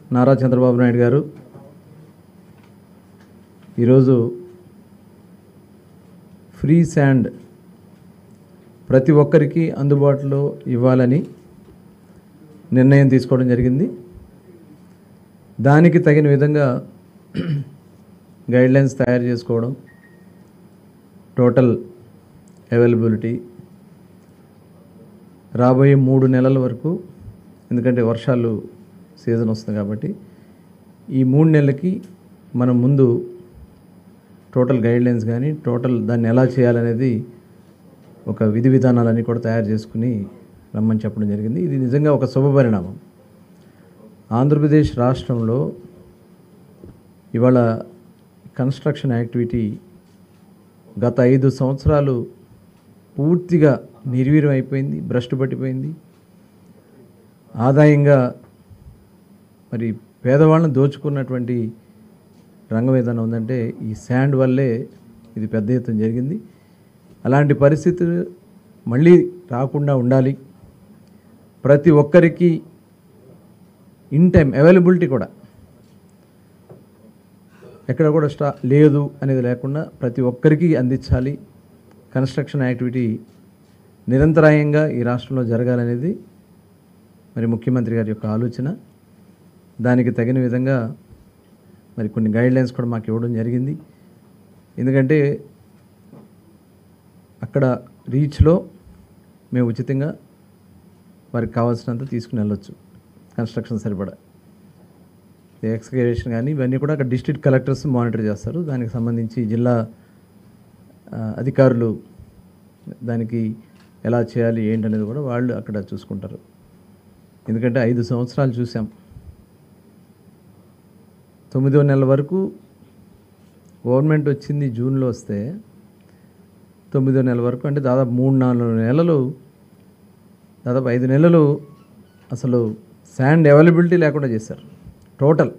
నారా చంద్రబాబు నాయుడు గారు ఈరోజు free sand ప్రతి ఒక్కరికి అందుబాటులో ఇవ్వాలని నిర్ణయం తీసుకోవడం జరిగింది దానికి తగిన విధంగా గైడ్లైన్స్ తయారు చేసుకోవడం టోటల్ అవైలబిలిటీ రాబోయే మూడు నెలల వరకు ఎందుకంటే వర్షాలు సీజన్ వస్తుంది కాబట్టి ఈ మూడు నెలలకి మనం ముందు టోటల్ గైడ్లైన్స్ కానీ టోటల్ దాన్ని ఎలా చేయాలనేది ఒక విధి విధానాలన్నీ కూడా తయారు చేసుకుని రమ్మని చెప్పడం జరిగింది ఇది నిజంగా ఒక శుభపరిణామం ఆంధ్రప్రదేశ్ రాష్ట్రంలో ఇవాళ కన్స్ట్రక్షన్ యాక్టివిటీ గత ఐదు సంవత్సరాలు పూర్తిగా నిర్వీర్యం అయిపోయింది భ్రష్టు పట్టిపోయింది ఆదాయంగా మరి పేదవాళ్ళని దోచుకున్నటువంటి రంగం ఏదైనా ఉందంటే ఈ శాండ్ వల్లే ఇది పెద్ద ఎత్తున జరిగింది అలాంటి పరిస్థితులు మళ్ళీ రాకుండా ఉండాలి ప్రతి ఒక్కరికి ఇన్ టైం అవైలబిలిటీ కూడా ఎక్కడ కూడా స్టా లేదు అనేది లేకుండా ప్రతి ఒక్కరికి అందించాలి కన్స్ట్రక్షన్ యాక్టివిటీ నిరంతరాయంగా ఈ రాష్ట్రంలో జరగాలనేది మరి ముఖ్యమంత్రి గారి యొక్క ఆలోచన దానికి తగిన విధంగా మరి కొన్ని గైడ్లైన్స్ కూడా మాకు ఇవ్వడం జరిగింది ఎందుకంటే అక్కడ రీచ్లో మేము ఉచితంగా వారికి కావాల్సినంత తీసుకుని వెళ్ళొచ్చు కన్స్ట్రక్షన్ సరిపడా ఎక్స్కవేషన్ కానీ ఇవన్నీ కూడా అక్కడ డిస్ట్రిక్ట్ కలెక్టర్స్ మానిటర్ చేస్తారు దానికి సంబంధించి జిల్లా ఆ, అధికారులు దానికి ఎలా చేయాలి ఏంటనేది కూడా వాళ్ళు అక్కడ చూసుకుంటారు ఎందుకంటే ఐదు సంవత్సరాలు చూసాం తొమ్మిదో నెలల వరకు గవర్నమెంట్ వచ్చింది జూన్లో వస్తే తొమ్మిదో నెల వరకు అంటే దాదాపు మూడు నాలుగు నెలలు దాదాపు ఐదు నెలలు అసలు శాండ్ అవైలబిలిటీ లేకుండా చేశారు టోటల్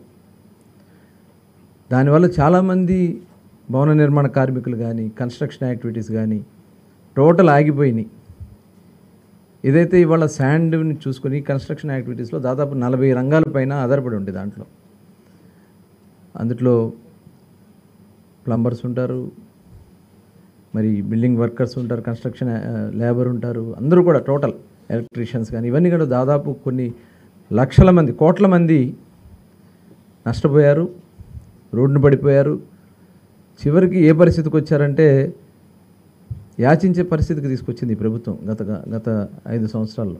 దానివల్ల చాలామంది భవన నిర్మాణ కార్మికులు కానీ కన్స్ట్రక్షన్ యాక్టివిటీస్ కానీ టోటల్ ఆగిపోయినాయి ఏదైతే ఇవాళ శాండ్ని చూసుకొని కన్స్ట్రక్షన్ యాక్టివిటీస్లో దాదాపు నలభై రంగాల పైన ఆధారపడి ఉంది దాంట్లో అందులో ప్లంబర్స్ ఉంటారు మరి బిల్డింగ్ వర్కర్స్ ఉంటారు కన్స్ట్రక్షన్ లేబర్ ఉంటారు అందరూ కూడా టోటల్ ఎలక్ట్రీషియన్స్ కానీ ఇవన్నీ కూడా దాదాపు కొన్ని లక్షల మంది కోట్ల మంది నష్టపోయారు రోడ్డున పడిపోయారు చివరికి ఏ పరిస్థితికి వచ్చారంటే యాచించే పరిస్థితికి తీసుకొచ్చింది ఈ ప్రభుత్వం గత గత ఐదు సంవత్సరాల్లో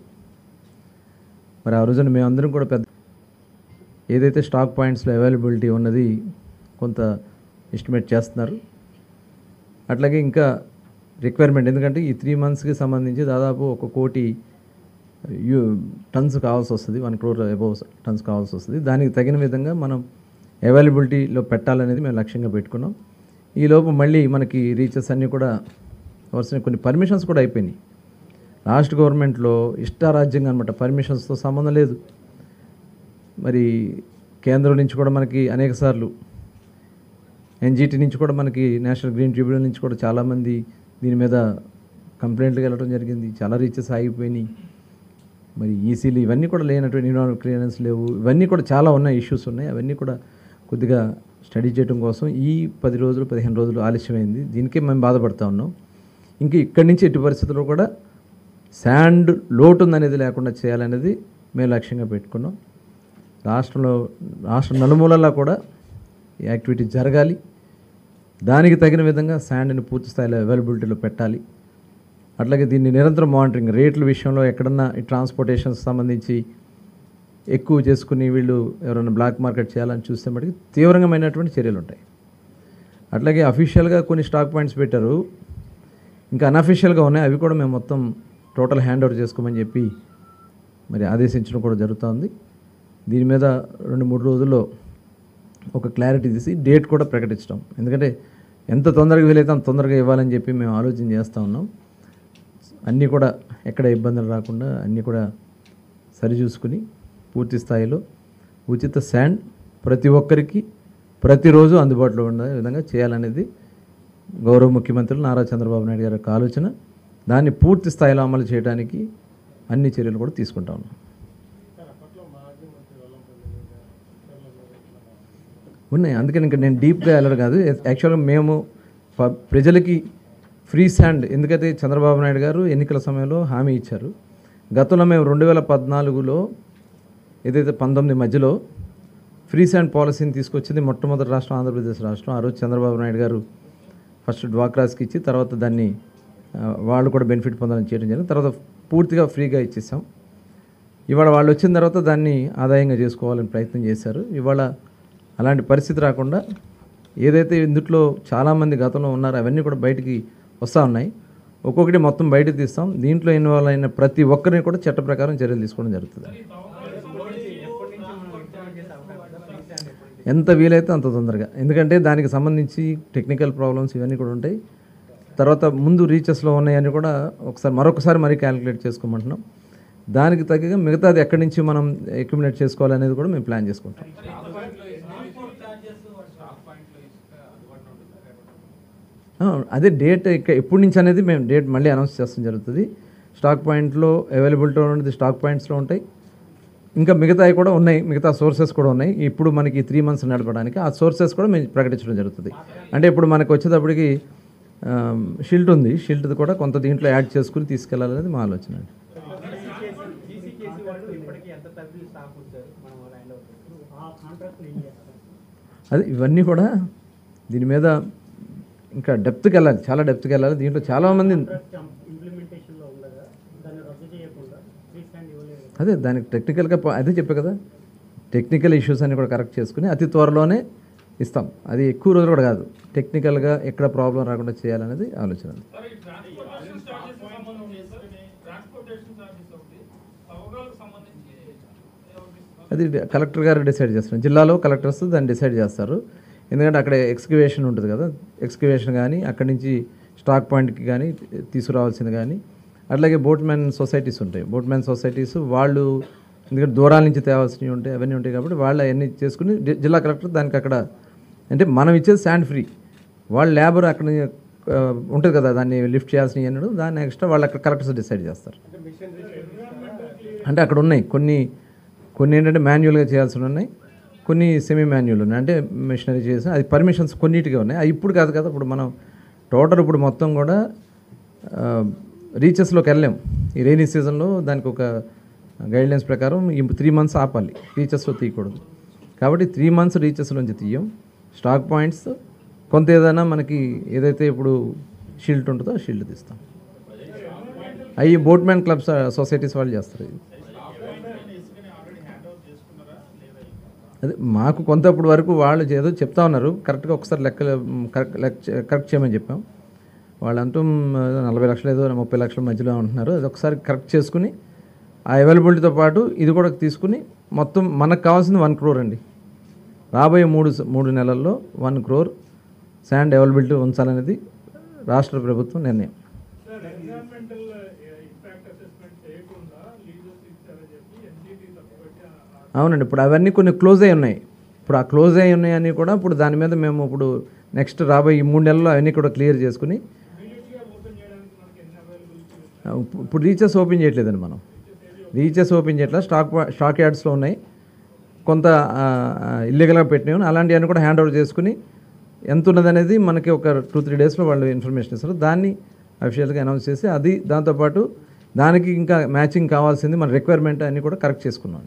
మరి ఆ రోజున మేమందరం కూడా పెద్ద ఏదైతే స్టాక్ పాయింట్స్లో అవైలబిలిటీ ఉన్నది కొంత ఎస్టిమేట్ చేస్తున్నారు అట్లాగే ఇంకా రిక్వైర్మెంట్ ఎందుకంటే ఈ త్రీ మంత్స్కి సంబంధించి దాదాపు ఒక కోటి యూ టన్స్ కావాల్సి వస్తుంది వన్ క్రోర్ అబౌవ్ టన్స్ కావాల్సి వస్తుంది దానికి తగిన విధంగా మనం అవైలబిలిటీలో పెట్టాలనేది మేము లక్ష్యంగా పెట్టుకున్నాం ఈలోపు మళ్ళీ మనకి రీచెస్ అన్నీ కూడా వరుస కొన్ని పర్మిషన్స్ కూడా అయిపోయినాయి లాస్ట్ గవర్నమెంట్లో ఇష్టారాజ్యంగా అనమాట పర్మిషన్స్తో సంబంధం లేదు మరి కేంద్రం నుంచి కూడా మనకి అనేక సార్లు ఎన్జిటి నుంచి కూడా మనకి నేషనల్ గ్రీన్ ట్రిబ్యునల్ నుంచి కూడా చాలామంది దీని మీద కంప్లైంట్లకు వెళ్ళడం జరిగింది చాలా రీచెస్ ఆగిపోయినాయి మరి ఈసీలు ఇవన్నీ కూడా లేనటువంటి ఎన్విరాన్మెంట్ క్లియరెన్స్ లేవు ఇవన్నీ కూడా చాలా ఉన్నాయి ఇష్యూస్ ఉన్నాయి అవన్నీ కూడా కొద్దిగా స్టడీ చేయడం కోసం ఈ పది రోజులు పదిహేను రోజులు ఆలస్యమైంది దీనికే మేము బాధపడతా ఉన్నాం ఇంకా ఇక్కడి నుంచి ఎట్టి పరిస్థితుల్లో కూడా శాండ్ లోటు ఉందనేది లేకుండా చేయాలనేది మేము లక్ష్యంగా పెట్టుకున్నాం రాష్ట్రంలో రాష్ట్ర నలుమూలలా కూడా ఈ యాక్టివిటీ జరగాలి దానికి తగిన విధంగా శాండ్ని పూర్తి స్థాయిలో అవైలబిలిటీలో పెట్టాలి అట్లాగే దీన్ని నిరంతరం మానిటరింగ్ రేట్ల విషయంలో ఎక్కడన్నా ఈ ట్రాన్స్పోర్టేషన్స్ సంబంధించి ఎక్కువ చేసుకుని వీళ్ళు ఎవరైనా బ్లాక్ మార్కెట్ చేయాలని చూస్తే మటుకు తీవ్రమైనటువంటి చర్యలు ఉంటాయి అట్లాగే అఫీషియల్గా కొన్ని స్టాక్ పాయింట్స్ పెట్టారు ఇంకా అన్అఫీషియల్గా ఉన్నాయి అవి కూడా మేము మొత్తం టోటల్ హ్యాండ్ ఓవర్ చేసుకోమని చెప్పి మరి ఆదేశించడం కూడా జరుగుతుంది దీని మీద రెండు మూడు రోజుల్లో ఒక క్లారిటీ తీసి డేట్ కూడా ప్రకటించడం ఎందుకంటే ఎంత తొందరగా వీలైతే అంత తొందరగా ఇవ్వాలని చెప్పి మేము ఆలోచన చేస్తూ ఉన్నాం అన్నీ కూడా ఎక్కడ ఇబ్బందులు రాకుండా అన్నీ కూడా సరిచూసుకుని పూర్తి స్థాయిలో ఉచిత శాండ్ ప్రతి ఒక్కరికి ప్రతిరోజు అందుబాటులో ఉండే విధంగా చేయాలనేది గౌరవ ముఖ్యమంత్రులు నారా చంద్రబాబు నాయుడు గారి యొక్క ఆలోచన దాన్ని పూర్తి స్థాయిలో అమలు చేయడానికి అన్ని చర్యలు కూడా తీసుకుంటా ఉన్నాం ఉన్నాయి అందుకని ఇంకా నేను డీప్గా వెళ్ళరు కాదు యాక్చువల్గా మేము ప- ప్రజలకి ఫ్రీ శాండ్ ఎందుకైతే చంద్రబాబు నాయుడు గారు ఎన్నికల సమయంలో హామీ ఇచ్చారు గతంలో మేము రెండు వేల పద్నాలుగులో ఏదైతే పంతొమ్మిది మధ్యలో ఫ్రీ శాండ్ పాలసీని తీసుకొచ్చింది మొట్టమొదటి రాష్ట్రం ఆంధ్రప్రదేశ్ రాష్ట్రం ఆ రోజు చంద్రబాబు నాయుడు గారు ఫస్ట్ డ్వాక్రాస్కి ఇచ్చి తర్వాత దాన్ని ఆ, వాళ్ళు కూడా బెనిఫిట్ పొందాలని చేయడం జరిగింది తర్వాత పూర్తిగా ఫ్రీగా ఇచ్చేసాం ఇవాళ వాళ్ళు వచ్చిన తర్వాత దాన్ని ఆదాయంగా చేసుకోవాలని ప్రయత్నం చేశారు ఇవాళ అలాంటి పరిస్థితి రాకుండా ఏదైతే ఇందుట్లో చాలామంది గతంలో ఉన్నారో అవన్నీ కూడా బయటికి వస్తూ ఉన్నాయి ఒక్కొక్కటి మొత్తం బయటకు తీస్తాం దీంట్లో ఇన్వాల్వ్ అయిన ప్రతి ఒక్కరిని కూడా చట్ట ప్రకారం చర్యలు తీసుకోవడం జరుగుతుంది ఎంత వీలైతే అంత తొందరగా ఎందుకంటే దానికి సంబంధించి టెక్నికల్ ప్రాబ్లమ్స్ ఇవన్నీ కూడా ఉంటాయి తర్వాత ముందు రీచెస్లో ఉన్నాయని కూడా ఒకసారి మరొకసారి మరీ క్యాలిక్యులేట్ చేసుకోమంటున్నాం దానికి తగ్గగా మిగతాది ఎక్కడి నుంచి మనం ఎక్యుమినేట్ చేసుకోవాలనేది కూడా మేము ప్లాన్ చేసుకుంటాం ఆ, అదే డేట్ ఇక ఎప్పటి నుంచి అనేది మేము డేట్ మళ్ళీ అనౌన్స్ చేస్తాం జరుగుతుంది స్టాక్ పాయింట్లో అవైలబిలిటీ ఉన్నది స్టాక్ పాయింట్స్లో ఉంటాయి ఇంకా మిగతావి కూడా ఉన్నాయి మిగతా సోర్సెస్ కూడా ఉన్నాయి ఇప్పుడు మనకి త్రీ మంత్స్ నడపడానికి ఆ సోర్సెస్ కూడా మేము ప్రకటించడం జరుగుతుంది అంటే ఇప్పుడు మనకు వచ్చేటప్పటికి షిల్ట్ ఉంది షిల్ట్ కూడా కొంత దీంట్లో యాడ్ చేసుకుని తీసుకెళ్లాలనేది మా ఆలోచన అండి జీసీకేసీ వాళ్ళు ఇప్పటికీ ఎంత తగ్గి స్టాక్ ఉంచారు మనం ల్యాండ్ అవుతుంది ఆ కాంట్రాక్ట్ ఏం చేస్తారు అది ఇవన్నీ కూడా దీని మీద ఇంకా డెప్త్కి వెళ్ళాలి చాలా డెప్త్కి వెళ్ళాలి దీంట్లో చాలామంది ఇంప్లిమెంటేషన్లో ఉండగా దాన్ని రద్దు చేయకుండా ఫ్రీ స్టాండ్ ఇవ్వలేదు అదే దానికి టెక్నికల్గా ప- అదే చెప్పే కదా టెక్నికల్ ఇష్యూస్ అన్ని కూడా కరెక్ట్ చేసుకుని అతి త్వరలోనే ఇస్తాం అది ఎక్కువ రోజులు కూడా కాదు టెక్నికల్గా ఎక్కడ ప్రాబ్లం రాకుండా చేయాలనేది ఆలోచన ఉంది. మరి ఈ ట్రాన్స్పోర్టేషన్ చార్జెస్ సంబంధించి సార్ ట్రాన్స్పోర్టేషన్ చార్జెస్ ఒకటి అవగాహనకు సంబంధించి ఎవరికి అది డి- కలెక్టర్ గారు డిసైడ్ చేస్తారు జిల్లాలో కలెక్టర్స్ దాన్ని డిసైడ్ చేస్తారు ఎందుకంటే అక్కడ ఎక్స్క్యువేషన్ ఉంటుంది కదా ఎక్స్క్యువేషన్ కానీ అక్కడి నుంచి స్టాక్ పాయింట్కి కానీ తీసుకురావాల్సింది కానీ అట్లాగే బోట్మెన్ సొసైటీస్ ఉంటాయి బోట్మెన్ సొసైటీస్ వాళ్ళు ఎందుకంటే దూరాల నుంచి తేవాల్సినవి ఉంటాయి అవన్నీ ఉంటాయి కాబట్టి వాళ్ళు అవన్నీ చేసుకుని జి- జిల్లా కలెక్టర్ దానికి అక్కడ అంటే మనం ఇచ్చేది శాండ్ ఫ్రీ వాళ్ళ లేబర్ అక్కడ ఆ, ఉంటుంది కదా దాన్ని లిఫ్ట్ చేయాల్సినవి అన్నాడు దాన్ని ఎక్స్ట్రా వాళ్ళు అక్కడ కలెక్టర్స్ డిసైడ్ చేస్తారు అంటే అక్కడ ఉన్నాయి కొన్ని కొన్ని ఏంటంటే మాన్యువల్గా చేయాల్సి ఉన్నాయి కొన్ని సెమీ మాన్యువల్ ఉన్నాయి అంటే మిషనరీ చేసి అది పర్మిషన్స్ కొన్నిటిగా ఉన్నాయి అది ఇప్పుడు కాదు కదా ఇప్పుడు మనం టోటల్ ఇప్పుడు మొత్తం కూడా రీచెస్లోకి వెళ్ళాం ఈ రైనీ సీజన్లో దానికి ఒక గైడ్లైన్స్ ప్రకారం ఈ త్రీ మంత్స్ ఆపాలి రీచెస్లో తీయకూడదు కాబట్టి త్రీ మంత్స్ రీచెస్ నుంచి తీయం స్టాక్ పాయింట్స్ కొంత ఏదైనా మనకి ఏదైతే ఇప్పుడు షీల్డ్ ఉంటుందో ఆ షీల్డ్ తీస్తాం అవి బోట్మెన్ క్లబ్స్ సొసైటీస్ వాళ్ళు చేస్తారు ఇది అదే మాకు కొంతప్పుడు వరకు వాళ్ళు ఏదో చెప్తా ఉన్నారు కరెక్ట్గా ఒకసారి లెక్క కరెక్ట్ లెక్క కరెక్ట్ చేయమని చెప్పాం వాళ్ళు అంటూ నలభై లక్షలు ఏదో ముప్పై లక్షల మధ్యలో ఉంటున్నారు అది ఒకసారి కరెక్ట్ చేసుకుని ఆ అవైలబిలిటీతో పాటు ఇది కూడా తీసుకుని మొత్తం మనకు కావాల్సింది వన్ క్రోర్ అండి రాబోయే మూడు స- మూడు నెలల్లో వన్ క్రోర్ శాండ్ అవైలబిలిటీ ఉంచాలనేది రాష్ట్ర ప్రభుత్వం నిర్ణయం సార్ ఎన్విరాన్మెంటల్ ఇంపాక్ట్ అసెస్మెంట్ చేయకుండా లీజెస్ ఇచ్చారని చెప్పి ఎన్జిటి తప్పుపెట్టి ఆ- అవునండి ఇప్పుడు అవన్నీ కొన్ని క్లోజ్ అయి ఉన్నాయి ఇప్పుడు ఆ క్లోజ్ అయి ఉన్నాయని కూడా ఇప్పుడు దాని మీద మేము ఇప్పుడు నెక్స్ట్ రాబోయే ఈ మూడు నెలల్లో అవన్నీ కూడా క్లియర్ చేసుకుని ఇమీడియట్గా ఓపెన్ చేయడానికి మనకి ఎన్ని అవైలబిలిటీ ఆ, ఇప్పు- ఇప్పుడు రీచెస్ ఓపెన్ చేయట్లేదండి మనం రీచెస్ ఓపెన్ చేయట్లేదు స్టాక్ పా- స్టాక్ యార్డ్స్లో ఉన్నాయి కొంత ఇల్లీగల్గా పెట్టినవి అలాంటివన్నీ కూడా హ్యాండ్ ఓవర్ చేసుకుని ఎంత ఉన్నదనేది మనకి ఒక టూ త్రీ డేస్లో వాళ్ళు ఇన్ఫర్మేషన్ ఇస్తారు దాన్ని అఫీషియల్గా అనౌన్స్ చేసి అది దాంతోపాటు దానికి ఇంకా మ్యాచింగ్ కావాల్సింది మన రిక్వైర్మెంట్ అన్ని కూడా కరెక్ట్ చేసుకున్నాం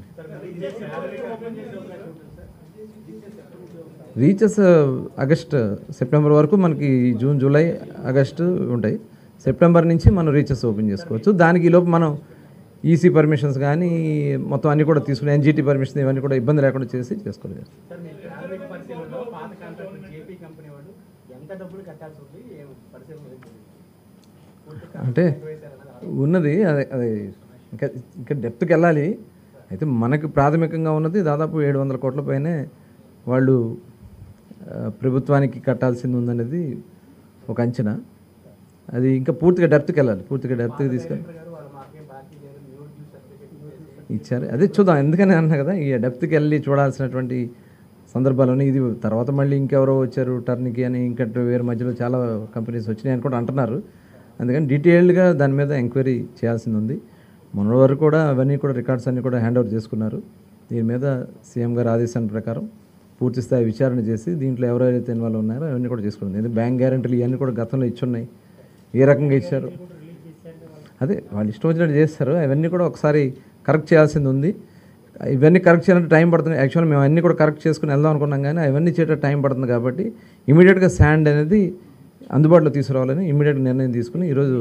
రీచెస్ ఆగస్ట్ సెప్టెంబర్ వరకు మనకి జూన్ జూలై ఆగస్టు ఉంటాయి సెప్టెంబర్ నుంచి మనం రీచెస్ ఓపెన్ చేసుకోవచ్చు దానికి ఈ లోపు మనం ఈసీ పర్మిషన్స్ కానీ మొత్తం అన్ని కూడా తీసుకుని ఎన్జిటి పర్మిషన్ ఇవన్నీ కూడా ఇబ్బంది లేకుండా చేసి చేసుకోలేదు సార్ మీ ప్రాథమిక పరిశీలనలో పాత కాంట్రాక్ట్ జేపీ కంపెనీ వాళ్ళు ఎంత డబ్బులు కట్టాల్సి ఉంది ఏం పరిశీలన లేదు. పూర్తి కాంట్రాక్ట్ అంటే వేశారన్నది ఉన్నది అదే అదే ఇంకా ఇంకా డెప్త్కి వెళ్ళాలి అయితే మనకు ప్రాథమికంగా ఉన్నది దాదాపు ఏడు వందల కోట్ల పైనే వాళ్ళు ఆ, ప్రభుత్వానికి కట్టాల్సింది ఉందనేది ఒక అంచనా అది ఇంకా పూర్తిగా డెప్త్కి వెళ్ళాలి పూర్తిగా డెప్త్కి తీసుకెళ్ళి కలెక్టర్ గారు వాళ్ళు మాకేం బాకీ లేదు న్యూ డ్యూ సర్టిఫికేట్ ఇచ్చారు అదే చూద్దాం ఎందుకని అన్నా కదా ఈ డెప్త్కి వెళ్ళి చూడాల్సినటువంటి సందర్భాలను ఇది తర్వాత మళ్ళీ ఇంకెవరో వచ్చారు టర్న్కి అని ఇంకా వేరే మధ్యలో చాలా కంపెనీస్ వచ్చినాయి అని కూడా అంటున్నారు అందుకని డీటెయిల్డ్గా దాని మీద ఎంక్వైరీ చేయాల్సింది ఉంది మొన్న వరకు కూడా అవన్నీ కూడా రికార్డ్స్ అన్నీ కూడా హ్యాండ్ ఓవర్ చేసుకున్నారు దీని మీద సీఎం గారి ఆదేశాల ప్రకారం పూర్తి స్థాయి విచారణ చేసి దీంట్లో ఎవరైతే ఇన్వాల్వ్ ఉన్నారో అవన్నీ కూడా చేసుకుంది ఎందుకంటే బ్యాంక్ గ్యారంటీలు ఇవన్నీ కూడా గతంలో ఇచ్చున్నాయి ఏ రకంగా ఇచ్చారు అదే వాళ్ళు ఇష్టం వచ్చినట్టు చేస్తారు అవన్నీ కూడా ఒకసారి కరెక్ట్ చేయాల్సింది ఉంది ఇవన్నీ కరెక్ట్ చేయాలంటే టైం పడుతుంది యాక్చువల్ మేము అన్నీ కూడా కరెక్ట్ చేసుకుని వెళ్దాం అనుకున్నాం కానీ అవన్నీ చేయడం టైం పడుతుంది కాబట్టి ఇమీడియట్గా శాండ్ అనేది అందుబాటులో తీసుకురావాలని ఇమీడియట్గా నిర్ణయం తీసుకుని ఈరోజు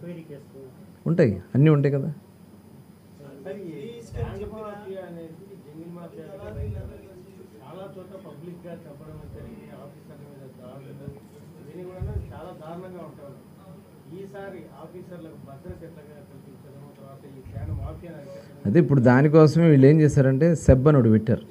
ఉంటాయి అన్నీ ఉంటాయి కదా మరి ఈ స్టాండ్ మాఫియా అనేది జంగిల్ మాఫియా అనేది చాలా చోట్ల పబ్లిక్ గా చెప్పడం జరిగి ఆఫీసర్ల మీద దాడులు ఇవన్నీ కూడా చాలా దారుణంగా ఉంటారు ఈసారి ఆఫీసర్లకు భద్రత ఎట్లా కల్పించడం తర్వాత ఈ స్టాండ్ మాఫియా అరికట్టడం అదే ఇప్పుడు దానికోసమే వీళ్ళు ఏం చేశారంటే సెబ్ అని ఒకటి పెట్టారు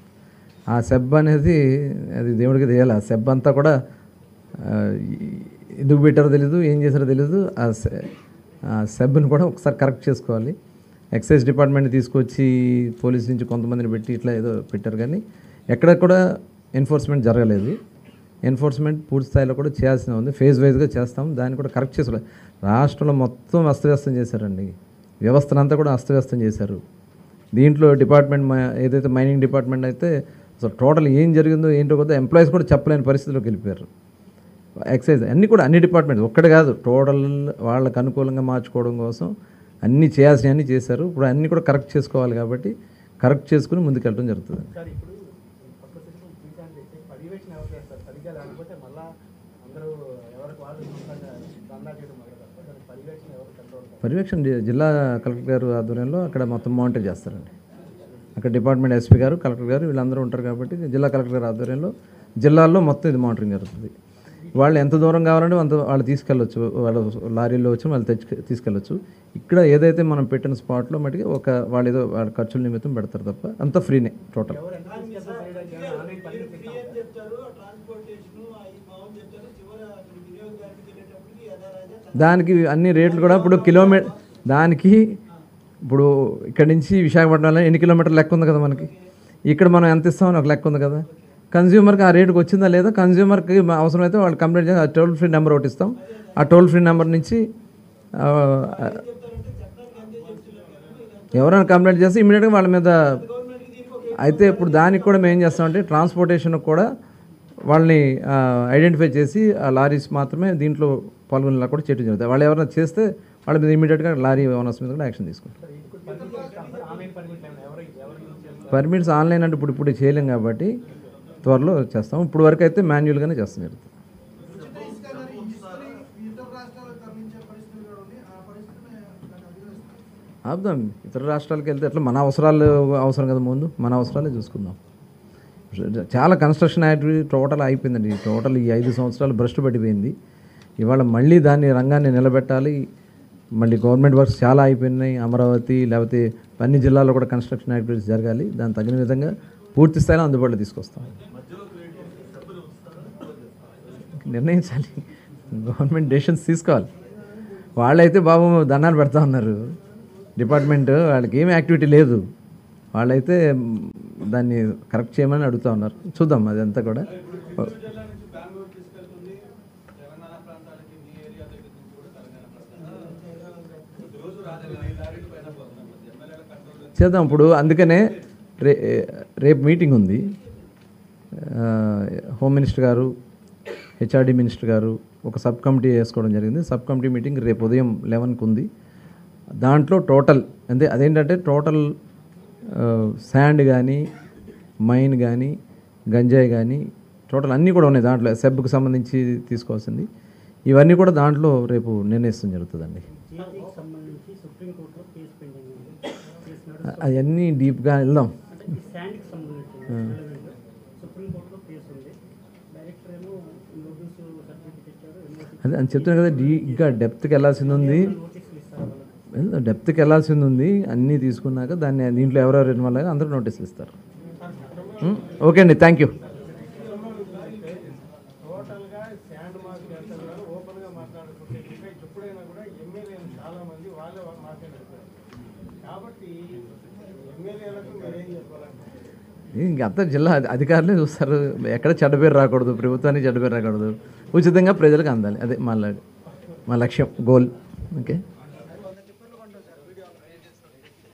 ఆ సెబ్ అనేది అది దేవుడికి తెలియాలి ఆ సెబ్ అంతా కూడా ఆ, ఎందుకు పెట్టారో తెలీదు ఏం చేశారో తెలీదు ఆ సె- ఆ సెబ్ని కూడా ఒకసారి కరెక్ట్ చేసుకోవాలి ఎక్సైజ్ డిపార్ట్మెంట్ తీసుకొచ్చి పోలీస్ నుంచి కొంతమందిని పెట్టి ఇట్లా ఏదో పెట్టారు కానీ ఎక్కడ కూడా ఎన్ఫోర్స్మెంట్ జరగలేదు ఎన్ఫోర్స్మెంట్ పూర్తి స్థాయిలో కూడా చేయాల్సిన ఉంది ఫేజ్ వైజ్గా చేస్తాం దాన్ని కూడా కరెక్ట్ చేసుకోవాలి రాష్ట్రంలో మొత్తం అస్తవ్యస్తం చేశారండి వ్యవస్థనంతా కూడా అస్తవ్యస్తం చేశారు దీంట్లో డిపార్ట్మెంట్ మ- ఏదైతే మైనింగ్ డిపార్ట్మెంట్ అయితే అసలు టోటల్ ఏం జరిగిందో ఏంటో కూడా ఎంప్లాయీస్ కూడా చెప్పలేని పరిస్థితిలోకి వెళ్ళిపోయారు ఎక్సైజ్ అన్నీ కూడా అన్ని డిపార్ట్మెంట్స్ ఒక్కటే కాదు టోటల్ వాళ్ళకి అనుకూలంగా మార్చుకోవడం కోసం అన్నీ చేయాల్సినవి అన్నీ చేశారు ఇప్పుడు అన్నీ కూడా కరెక్ట్ చేసుకోవాలి కాబట్టి కరెక్ట్ చేసుకుని ముందుకెళ్ళడం జరుగుతుంది సార్ ఇప్పుడు కొత్త సిస్టమ్ తీసాను చెప్పి పర్యవేక్షణ ఎవరు చేస్తారు సరిగ్గా లేకపోతే మళ్ళా అందరూ ఎవరికి వాళ్ళు సొంతంగా దందా చేయడం మొదలు పెడతారు దానికి పర్యవేక్షణ ఎవరు కంట్రోల్ పర్యవేక్షణ జి- జిల్లా కలెక్టర్ గారు ఆధ్వర్యంలో అక్కడ మొత్తం మానిటర్ చేస్తారండి అక్కడ డిపార్ట్మెంట్ ఎస్పీ గారు కలెక్టర్ గారు వీళ్ళందరూ ఉంటారు కాబట్టి జిల్లా కలెక్టర్ గారి ఆధ్వర్యంలో జిల్లాల్లో మొత్తం ఇది మానిటరింగ్ జరుగుతుంది వాళ్ళు ఎంత దూరం కావాలంటే అంత వాళ్ళు తీసుకెళ్ళొచ్చు వాళ్ళ లారీల్లో వచ్చి వాళ్ళు తెచ్చి తీసుకెళ్ళొచ్చు ఇక్కడ ఏదైతే మనం పెట్టిన స్పాట్లో మటుకి ఒక వాళ్ళు ఏదో వాళ్ళ ఖర్చుల నిమిత్తం పెడతారు తప్ప అంత ఫ్రీనే టోటల్ ఎవరు ఎంత తీసుకెళ్తారు చేయడానికి ఏమైనా ఆన్లైన్ పర్మిషన్ ఇస్తాం చెప్తారు ట్రాన్స్పోర్టేషన్ అవి మామూలు చెప్తారు చివరి అక్కడ వినియోగదారునికి వెళ్ళేటప్పటికి యథారాజా దానికి అన్ని రేట్లు కూడా ఇప్పుడు కిలోమీటర్ దానికి ఇప్పుడు ఇక్కడ నుంచి విశాఖపట్నంలో ఎన్ని కిలోమీటర్లు లెక్క ఉంది కదా మనకి ఇక్కడ మనం ఎంత ఇస్తామని ఒక లెక్క ఉంది కదా కన్జ్యూమర్కి ఆ రేటుకి వచ్చిందా లేదా కన్జ్యూమర్కి అవసరమైతే వాళ్ళు కంప్లైంట్ చేసి ఆ టోల్ ఫ్రీ నెంబర్ ఒకటి ఇస్తాం ఆ టోల్ ఫ్రీ నెంబర్ నుంచి ఆ, ఎవరైనా కంప్లైంట్ చేస్తే ఇమీడియట్గా వాళ్ళ మీద అయితే ఇప్పుడు దానికి కూడా మేము ఏం చేస్తామంటే ట్రాన్స్పోర్టేషన్ కూడా వాళ్ళని ఐడెంటిఫై చేసి ఆ లారీస్ మాత్రమే దీంట్లో పాల్గొనేలా కూడా చేయడం జరుగుతుంది వాళ్ళు ఎవరైనా చేస్తే వాళ్ళ మీద ఇమీడియట్గా లారీ ఓనర్స్ మీద కూడా యాక్షన్ తీసుకుంటారు ఆన్లైన్ పర్మిషన్ ఏమైనా ఎవరు ఎవరు యూజ్ చేస్తారు పర్మిట్స్ ఆన్లైన్ అంటే ఇప్పుడు ఇప్పుడు చేయలేం కాబట్టి త్వరలో చేస్తాం ఇప్పుడు వరకు అయితే మాన్యువల్గానే చేస్తాం జరుగుతుంది ఇతర రాష్ట్రాలకు తరలించే పరిస్థితులు కూడా ఉన్నాయి ఆ పరిస్థితిని దాన్ని అధిగమిస్తారు ఆపుదాం ఇతర రాష్ట్రాలకు వెళ్తే ఎట్లా మన అవసరాలు అవసరం కదా ముందు మన అవసరాలే చూసుకుందాం చాలా కన్స్ట్రక్షన్ యాక్టివిటీ టోటల్ అయిపోయిందండి టోటల్ ఈ ఐదు సంవత్సరాలు భ్రష్టు పడిపోయింది ఇవాళ మళ్ళీ దాన్ని రంగాన్ని నిలబెట్టాలి మళ్ళీ గవర్నమెంట్ వర్క్స్ చాలా అయిపోయినాయి అమరావతి లేకపోతే అన్ని జిల్లాల్లో కూడా కన్స్ట్రక్షన్ యాక్టివిటీస్ జరగాలి దాని తగిన విధంగా పూర్తి స్థాయిలో అందుబాటులో తీసుకొస్తాం నిర్ణయించాలి గవర్నమెంట్ డెసిషన్స్ తీసుకోవాలి వాళ్ళైతే బాబు దండాలు పెడతా ఉన్నారు డిపార్ట్మెంట్ వాళ్ళకి ఏం యాక్టివిటీ లేదు వాళ్ళైతే మ్, దాన్ని కరెక్ట్ చేయమని అడుగుతా ఉన్నారు చూద్దాం అదంతా కూడా జిల్లా నుంచి బెంగళూరు తీసుకెళ్తుంది తెలంగాణ ప్రాంతాలకి మీ ఏరియా దగ్గర నుంచి కూడా తెలంగాణ ప్రాంతాలకి రోజు రాత్రి ఐదు లారీల పైన పోతున్నాం ఎమ్మెల్యేల కంట్రోల్ చేద్దాం ఇప్పుడు అందుకనే రే రేపు మీటింగ్ ఉంది ఆ, హోమ్ మినిస్టర్ గారు హెచ్ఆర్డి మినిస్టర్ గారు ఒక సబ్ కమిటీ వేసుకోవడం జరిగింది సబ్ కమిటీ మీటింగ్ రేపు ఉదయం లెవెన్కి ఉంది దాంట్లో టోటల్ అంటే అదేంటంటే టోటల్ శాండ్ కానీ మైన్ కానీ గంజాయి కానీ టోటల్ అన్నీ కూడా ఉన్నాయి దాంట్లో సెబ్కి సంబంధించి తీసుకోవాల్సింది ఇవన్నీ కూడా దాంట్లో రేపు నిర్ణయిస్తాం జరుగుతుందండి జీపీకి సంబంధించి సుప్రీంకోర్టులో కేసు పెండింగ్ ఉంది కేసు అవన్నీ డీప్గా వెళ్దాం నడు- ఈ శాండ్కి సంబంధించి relevant. సుప్రీంకోర్టులో కేసు ఉంది డైరెక్టర్ ఏమో నోటీసు సర్టిఫికేట్ ఇచ్చారు ఎన్ఓసి అదే అని చెప్తాను కదా డీ ఇంకా డెప్త్కి వెళ్ళాల్సింది ఉంది నోటీసులు ఇస్తారు వాళ్ళకి వెళ్దాం డెప్త్కి వెళ్ళాల్సింది ఉంది అన్నీ తీసుకున్నాక దాన్ని దీంట్లో ఎవరెవరు ఇన్వాల్వ్ అయ్యారో అందరూ నోటీసులు ఇస్తారు ఉం? ఓకే అండి థ్యాంక్ యూ టోటల్ గా శాండ్ మార్క్ అంటున్నారు ఓపెన్ గా మాట్లాడుకుంటే ఇంకా ఎప్పుడైనా కూడా ఎమ్మెల్యేలు చాలా మంది వాళ్ళే మాట్లాడారు కాబట్టి ఎమ్మెల్యేలకు మీరేం చెప్పాలంటే ఇంక అంతా జిల్లా అధి- అధికారులే చూస్తారు ఎక్కడ చెడ్డ పేరు రాకూడదు ప్రభుత్వానికి చెడ్డ పేరు రాకూడదు ఉచితంగా ప్రజలకు అందాలి అదే మా ల- మా లక్ష్యం గోల్ ఓకే